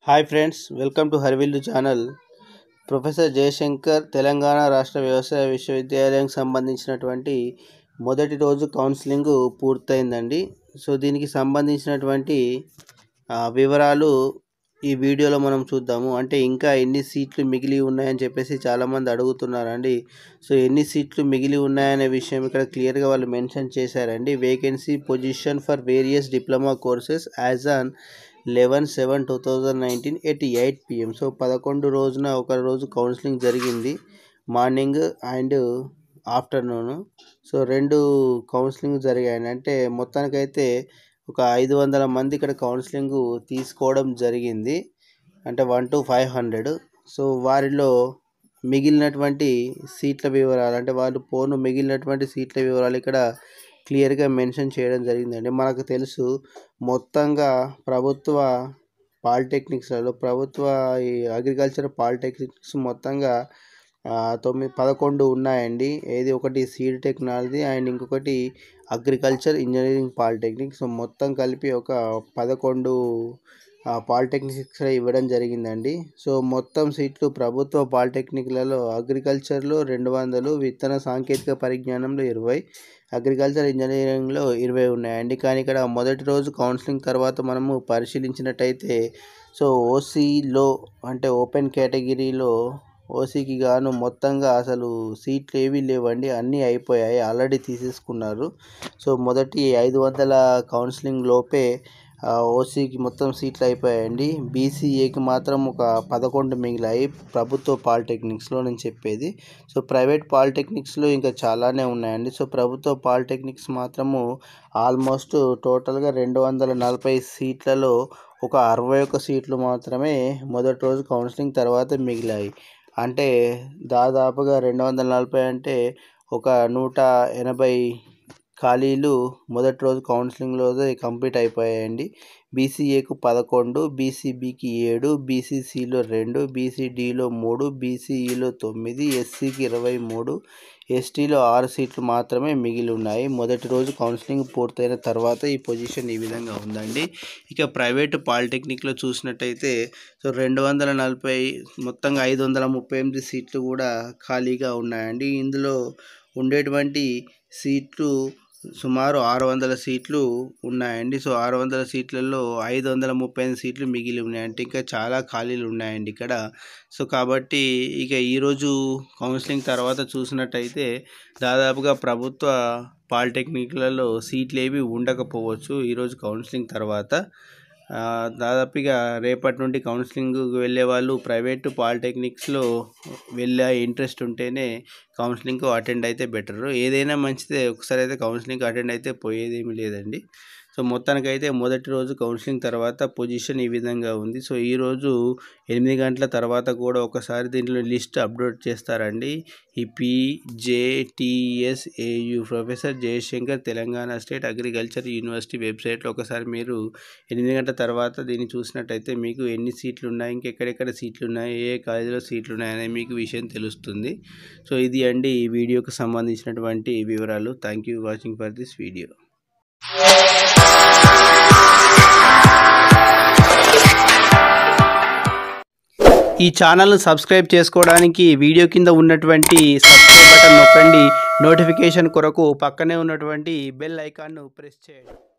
hi friends welcome to Harivillu channel professor Jayashankar Telangana రాష్ట్ర వ్యవసాయ విశ్వవిద్యాలయానికి సంబంధించినటువంటి మొదటి రోజు కౌన్సిలింగ్ పూర్తయిందండి సో దీనికి సంబంధించినటువంటి ఆ, వివరాలు ఈ వీడియోలో మనం చూద్దాము అంటే ఇంకా ఎన్ని సీట్లు మిగిలి ఉన్నాయని చెప్పేసి చాలామంది అడుగుతున్నారండి సో ఎన్ని సీట్లు మిగిలి ఉన్నాయనే విషయం ఇక్కడ క్లియర్గా వాళ్ళు మెన్షన్ చేశారండి vacancy position for various diploma courses as on eleven seven two thousand nineteen at eight PM so పదకొండు రోజున ఒక రోజు కౌన్సిలింగ్ జరిగింది మార్నింగ్ అండ్ ఆఫ్టర్నూన్ సో రెండు కౌన్సిలింగ్ జరిగాయి అంటే మొత్తానికైతే ఒక ఐదు వందల మంది ఇక్కడ కౌన్సిలింగ్ తీసుకోవడం జరిగింది అంటే one two five hundred so వారిలో మిగిలినటువంటి సీట్ల వివరాలు అంటే వాళ్ళు పోను మిగిలినటువంటి సీట్ల వివరాలు ఇక్కడ క్లియర్గా మెన్షన్ చేయడం జరిగిందండి మనకు తెలుసు మొత్తంగా ప్రభుత్వ పాలిటెక్నిక్స్లలో ప్రభుత్వ ఈ అగ్రికల్చర్ పాలిటెక్నిక్స్ మొత్తంగా ఆ, తొమ్మిది పదకొండు ఉన్నాయండి ఏది ఒకటి సీడ్ టెక్నాలజీ అండ్ ఇంకొకటి అగ్రికల్చర్ ఇంజనీరింగ్ పాలిటెక్నిక్ సో మొత్తం కలిపి ఒక పదకొండు పాలిటెక్నిక్స్ ఇవ్వడం జరిగిందండి సో మొత్తం సీట్లు ప్రభుత్వ పాలిటెక్నిక్లలో అగ్రికల్చర్లో రెండు వందలు విత్తన సాంకేతిక పరిజ్ఞానంలో ఇరవై అగ్రికల్చర్ ఇంజనీరింగ్లో ఇరవై ఉన్నాయండి కానీ ఇక్కడ మొదటి రోజు కౌన్సిలింగ్ తర్వాత మనము పరిశీలించినట్టయితే సో ఓసీలో అంటే ఓపెన్ కేటగిరీలో ఓసీకి గాను మొత్తంగా అసలు సీట్లు ఏవీ లేవండి అన్నీ అయిపోయాయి ఆల్రెడీ తీసేసుకున్నారు సో మొదటి ఐదు వందల కౌన్సిలింగ్ లోపే ఆ, ఓసీకి మొత్తం సీట్లు అయిపోయాయండి బీసీఏకి మాత్రం ఒక పదకొండు మిగిలాయి ప్రభుత్వ పాలిటెక్నిక్స్లో నేను చెప్పేది సో ప్రైవేట్ పాలిటెక్నిక్స్లో ఇంకా చాలానే ఉన్నాయండి సో ప్రభుత్వ పాలిటెక్నిక్స్ మాత్రము ఆల్మోస్ట్ టోటల్గా రెండు వందల నలభై సీట్లలో ఒక అరవై ఒక్క సీట్లు మాత్రమే మొదటి రోజు కౌన్సిలింగ్ తర్వాత మిగిలాయి అంటే దాదాపుగా రెండు వందల నలభై అంటే ఒక నూట ఎనభై ఖాళీలు మొదటి రోజు కౌన్సిలింగ్లో కంప్లీట్ అయిపోయాయండి బీసీఏకు పదకొండు బీసీబీకి ఏడు బీసీసీలో రెండు బీసీడీలో మూడు బీసీఈలో తొమ్మిది ఎస్సీకి ఇరవై మూడు ఎస్టీలో ఆరు సీట్లు మాత్రమే మిగిలి ఉన్నాయి మొదటి రోజు కౌన్సిలింగ్ పూర్తయిన తర్వాత ఈ పొజిషన్ ఈ విధంగా ఉందండి ఇక ప్రైవేటు పాలిటెక్నిక్లో చూసినట్టయితే సో రెండు వందల నలభై మొత్తంగా ఐదు వందల ముప్పై ఎనిమిది సీట్లు కూడా ఖాళీగా ఉన్నాయండి ఇందులో ఉండేటువంటి సీట్లు సుమారు ఆరు వందల సీట్లు ఉన్నాయండి సో ఆరు వందల సీట్లలో ఐదు వందల ముప్పై ఐదు సీట్లు మిగిలి ఉన్నాయి అంటే ఇంకా చాలా ఖాళీలు ఉన్నాయండి ఇక్కడ సో కాబట్టి ఇక ఈరోజు కౌన్సిలింగ్ తర్వాత చూసినట్టయితే దాదాపుగా ప్రభుత్వ పాలిటెక్నిక్లలో సీట్లు ఏవి ఉండకపోవచ్చు ఈరోజు కౌన్సిలింగ్ తర్వాత ఆ, దాదాపుగా రేపటి నుండి కౌన్సిలింగ్ వెళ్ళే వాళ్ళు ప్రైవేటు పాలిటెక్నిక్స్లో వెళ్ళే ఇంట్రెస్ట్ ఉంటేనే కౌన్సిలింగ్కు అటెండ్ అయితే బెటర్ ఏదైనా మంచిదే ఒకసారి అయితే కౌన్సిలింగ్ అటెండ్ అయితే పోయేదేమీ లేదండి సో మొత్తానికైతే మొదటి రోజు కౌన్సిలింగ్ తర్వాత పొజిషన్ ఈ విధంగా ఉంది సో ఈరోజు ఎనిమిది గంటల తర్వాత కూడా ఒకసారి దీంట్లో లిస్ట్ అప్లోడ్ చేస్తారండి ఈ PJTS AU professor Jayashankar Telangana state agriculture university వెబ్సైట్లో ఒకసారి మీరు ఎనిమిది గంటల తర్వాత దీన్ని చూసినట్టయితే మీకు ఎన్ని సీట్లు ఉన్నాయి ఇంకెక్కడెక్కడ సీట్లు ఉన్నాయి ఏ కాలేజీలో సీట్లు ఉన్నాయనే మీకు విషయం తెలుస్తుంది సో ఇది అండి ఈ వీడియోకి సంబంధించినటువంటి వివరాలు thank you watching for this video ఈ ఛానల్ను సబ్స్క్రైబ్ చేసుకోవడానికి వీడియో కింద ఉన్నటువంటి సబ్స్క్రైబ్ బటన్ నొక్కండి నోటిఫికేషన్ కొరకు పక్కనే ఉన్నటువంటి బెల్ ఐకాన్ను ప్రెస్ చేయండి